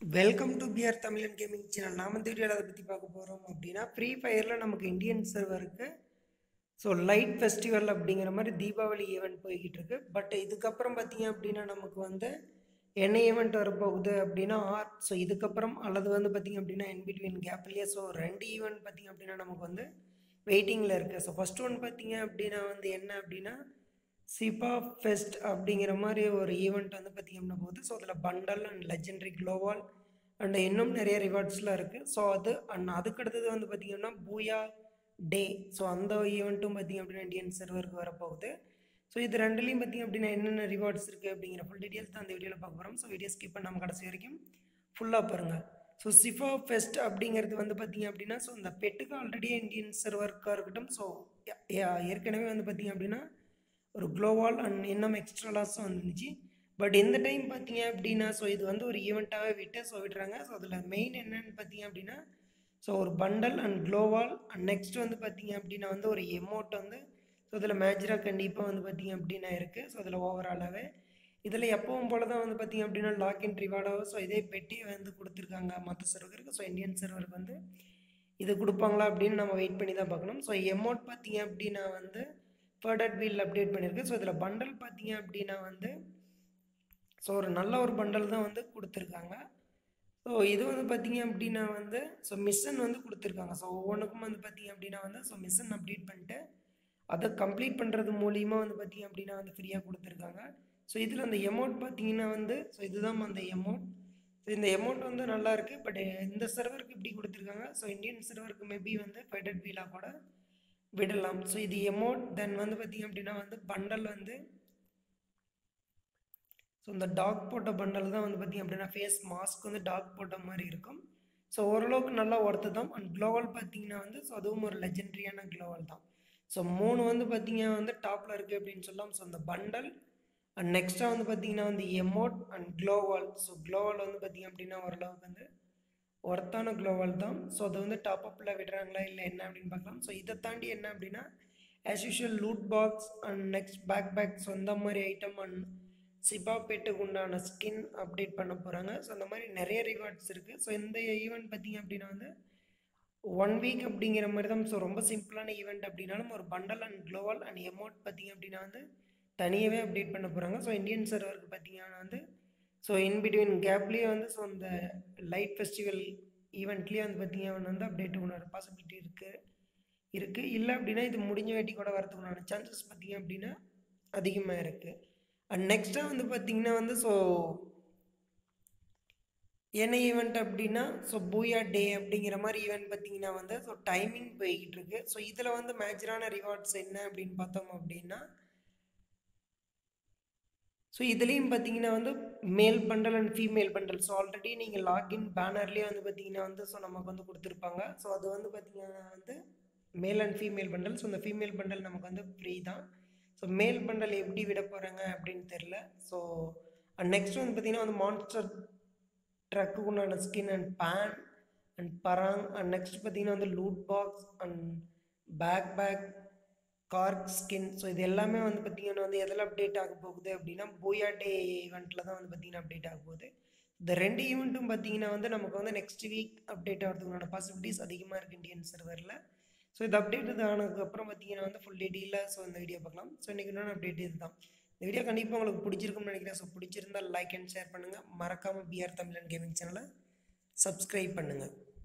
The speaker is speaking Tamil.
welcome to PR Tamilan gaming channel நாம இந்த வீடியோவில் அதை பற்றி பார்க்க போகிறோம் அப்படின்னா ஃப்ரீ ஃபயரில் நமக்கு இந்தியன் சர்வருக்கு ஸோ லைட் ஃபெஸ்டிவல் அப்படிங்கிற மாதிரி தீபாவளி ஈவெண்ட் போய்கிட்டு இருக்கு பட் இதுக்கப்புறம் பார்த்தீங்க அப்படின்னா நமக்கு வந்து என்ன ஈவெண்ட் வரப்போகுது அப்படின்னா ஆர் ஸோ இதுக்கப்புறம் அல்லது வந்து பார்த்தீங்க அப்படின்னா இன் பிட்வீன் கேப்லேயே ஸோ ரெண்டு ஈவெண்ட் பார்த்தீங்க அப்படின்னா நமக்கு வந்து வெயிட்டிங்கில் இருக்குது ஸோ ஃபஸ்ட் ஒன் பார்த்தீங்க அப்படின்னா வந்து என்ன அப்படின்னா சிபா ஃபெஸ்ட் அப்படிங்கிற மாதிரி ஒரு ஈவெண்ட் வந்து பார்த்திங்க அப்படின்னா போகுது ஸோ அதில் bundle and legendary gloo wall and இன்னும் நிறைய ரிவார்ட்ஸ்லாம் இருக்குது ஸோ அது அண்ட் அதுக்கடுத்தது வந்து பார்த்திங்கன்னா பூயா டே ஸோ அந்த ஈவெண்ட்டும் பார்த்திங்க அப்படின்னா இந்தியன் சர்வருக்கு வரப்போகுது ஸோ இது ரெண்டுலேயும் பார்த்திங்க அப்படின்னா என்னென்ன ரிவார்ட்ஸ் இருக்குது அப்படிங்கிற ஃபுல் டீட்டெயில்ஸ் தான் அந்த வீடியோவில் பார்க்க போகிறோம் ஸோ வீடியோ ஸ்கிப் பண்ணாமல் கடைசி வரைக்கும் ஃபுல்லாக பாருங்கள் ஸோ சிஃபா ஃபெஸ்ட் அப்படிங்கிறது வந்து பார்த்திங்க அப்படின்னா ஸோ இந்த பெட்டுக்கு ஆல்ரெடி இந்தியன் சர்வருக்காக இருக்கட்டும் ஸோ ஏற்கனவே வந்து பார்த்திங்க அப்படின்னா ஒரு க்ளோவால் அண்ட் இன்னும் எக்ஸ்ட்ராலாஸும் வந்துருந்துச்சு பட் இந்த டைம் பார்த்தீங்க அப்படின்னா ஸோ இது வந்து ஒரு ஈவெண்ட்டாகவே விட்டு ஸோ விடுறாங்க ஸோ அதில் மெயின் என்னன்னு பார்த்தீங்க அப்படின்னா ஸோ ஒரு bundle and gloo wall and next வந்து பார்த்தீங்க அப்படின்னா வந்து ஒரு எமௌண்ட் வந்து ஸோ இதில் மேஜராக கண்டிப்பாக வந்து பார்த்தீங்க அப்படின்னா இருக்குது ஸோ அதில் ஓவராலாகவே இதில் எப்பவும் போல தான் வந்து பார்த்தீங்க அப்படின்னா லாக்இன் ரிவார்டாக ஸோ இதே பெட்டி வந்து கொடுத்துருக்காங்க மற்ற சர்வருக்கு ஸோ இந்தியன் சர்வருக்கு வந்து இது கொடுப்பாங்களா அப்படின்னு நம்ம வெயிட் பண்ணி தான் பார்க்கணும் ஸோ எமௌண்ட் பார்த்தீங்க அப்படின்னா வந்து ஃபர்டர் வீல் அப்டேட் பண்ணியிருக்கு ஸோ இதில் பண்டல் பார்த்தீங்க அப்படின்னா வந்து ஸோ ஒரு நல்ல ஒரு பண்டல் தான் வந்து கொடுத்துருக்காங்க ஸோ இது வந்து பார்த்தீங்க அப்படின்னா வந்து ஸோ மிஷன் வந்து கொடுத்துருக்காங்க ஸோ ஒவ்வொன்றுக்கும் வந்து பார்த்தீங்க அப்படின்னா வந்து ஸோ மிஷன் அப்டேட் பண்ணிட்டு அதை கம்ப்ளீட் பண்ணுறது மூலியமாக வந்து பார்த்தீங்க அப்படின்னா வந்து ஃப்ரீயாக கொடுத்துருக்காங்க ஸோ இதில் அந்த எமௌண்ட் பார்த்தீங்கன்னா வந்து ஸோ இதுதான் அந்த எமௌண்ட் ஸோ இந்த எமௌண்ட் வந்து நல்லா இருக்குது பட் இந்த சர்வருக்கு இப்படி கொடுத்துருக்காங்க ஸோ இந்தியன் சர்வருக்கு மேபி வந்து ஃபைடட் வீலாக கூட விடலாம் ஸோ இது எமௌண்ட் தென் வந்து பார்த்திங்க அப்படின்னா வந்து பண்டல் வந்து ஸோ இந்த டாக் போட்ட பண்டல் தான் வந்து பார்த்திங்க அப்படின்னா ஃபேஸ் மாஸ்க் வந்து டாக் போட்ட மாதிரி இருக்கும் ஸோ ஓரளவுக்கு நல்லா ஒர்த்து தான் அண்ட் க்ளோவல் பார்த்தீங்கன்னா வந்து ஸோ அதுவும் ஒரு லெஜெண்ட்ரியான க்ளோவல் தான் ஸோ மூணு வந்து பார்த்திங்க வந்து டாப்பில் இருக்குது அப்படின்னு சொல்லலாம் ஸோ அந்த பண்டல் அண்ட் நெக்ஸ்ட்டாக வந்து பார்த்திங்கன்னா வந்து எமோட் அண்ட் க்ளோவால் ஸோ க்ளோவால் வந்து பார்த்திங்க அப்படின்னா ஓரளவுக்கு வந்து ஒர்த்தான க்ளோவல் தான் ஸோ அது வந்து டாப் அப்பில் விடுறாங்களா இல்லை என்ன அப்படின்னு பார்க்கலாம் ஸோ இதை தாண்டி என்ன அப்படின்னா as usual loot box and next backpacks அந்த மாதிரி ஐட்டம் அண்ட் சிபா பெட்டுக்கு உண்டான ஸ்கின் அப்டேட் பண்ண போகிறாங்க ஸோ அந்த மாதிரி நிறைய ரிவார்ட்ஸ் இருக்குது ஸோ இந்த ஈவெண்ட் பார்த்திங்க அப்படின்னா வந்து ஒன் வீக் அப்படிங்கிற மாதிரி தான் ஸோ ரொம்ப சிம்பிளான ஈவெண்ட் அப்படின்னாலும் ஒரு bundle and gloo wall and amount பார்த்திங்க அப்படின்னா வந்து தனியாகவே அப்டேட் பண்ண போகிறாங்க ஸோ இந்தியன் சர்வருக்கு பார்த்திங்கன்னா வந்து ஸோ இன் பிட்வீன் கேப்லேயே வந்து ஸோ அந்த லைட் ஃபெஸ்டிவல் ஈவெண்ட்லேயே வந்து பார்த்திங்கன்னா வந்து அப்டேட் உண்டான பாசிபிலிட்டி இருக்குது இருக்குது இல்லை அப்படின்னா இது முடிஞ்ச வேட்டி கூட வரதுக்கு உண்டான சான்சஸ் பார்த்திங்க அப்படின்னா அதிகமாக இருக்குது அண்ட் நெக்ஸ்ட்டாக வந்து பார்த்திங்கன்னா வந்து ஸோ என்ன ஈவெண்ட் அப்படின்னா ஸோ பூயா டே அப்படிங்கிற மாதிரி ஈவெண்ட் பார்த்திங்கன்னா வந்து ஸோ டைமிங் போய்கிட்டு இருக்கு ஸோ இதில் வந்து மேஜரான ரிவார்ட்ஸ் என்ன அப்படின்னு பார்த்தோம் அப்படின்னா ஸோ இதுலேயும் பார்த்தீங்கன்னா வந்து male bundle and female bundle so already நீங்கள் லாக்இன் பேனர்லேயே வந்து பார்த்தீங்கன்னா வந்து ஸோ நமக்கு வந்து கொடுத்துருப்பாங்க ஸோ அது வந்து பார்த்தீங்கன்னா வந்து male and female bundle so இந்த ஃபீமேல் பண்டல் நமக்கு வந்து ஃப்ரீ தான் ஸோ மேல் பண்டல் எப்படி விட போகிறாங்க அப்படின்னு தெரில ஸோ அண்ட் நெக்ஸ்ட் வந்து பார்த்தீங்கன்னா வந்து மான்ஸ்டர் ட்ரக்கு உண்டான skin and pan and parang and next பார்த்தீங்கன்னா வந்து loot box and backpack கார்க் ஸ்கின் ஸோ இது எல்லாமே வந்து பார்த்திங்கன்னா வந்து எதில் அப்டேட் ஆக போகுது அப்படின்னா பூயா டே ஈவெண்ட்டில் தான் வந்து பார்த்திங்கன்னா அப்டேட் ஆக போகுது இந்த ரெண்டு ஈவெண்ட்டும் பார்த்திங்கன்னா வந்து நமக்கு வந்து நெக்ஸ்ட் வீக் அப்டேட் ஆகிறதுக்கான பாசிபிலிட்டிஸ் அதிகமாக இருக்குது இந்தியன் சர்வரில் ஸோ இது அப்டேட் ஆனதுக்கப்புறம் பார்த்திங்கன்னா வந்து ஃபுல் டீட்டெயிலாக ஸோ இந்த வீடியோ பார்க்கலாம் ஸோ இன்றைக்கி இன்னொன்று அப்டேட் இது தான் இந்த வீடியோ கண்டிப்பாக உங்களுக்கு பிடிச்சிருக்கும்னு நினைக்கிறேன் ஸோ பிடிச்சிருந்தால் லைக் அண்ட் ஷேர் பண்ணுங்கள் மறக்காமல் பிஆர் தமிழன் கேமிங் சேனலை சப்ஸ்கிரைப் பண்ணுங்கள்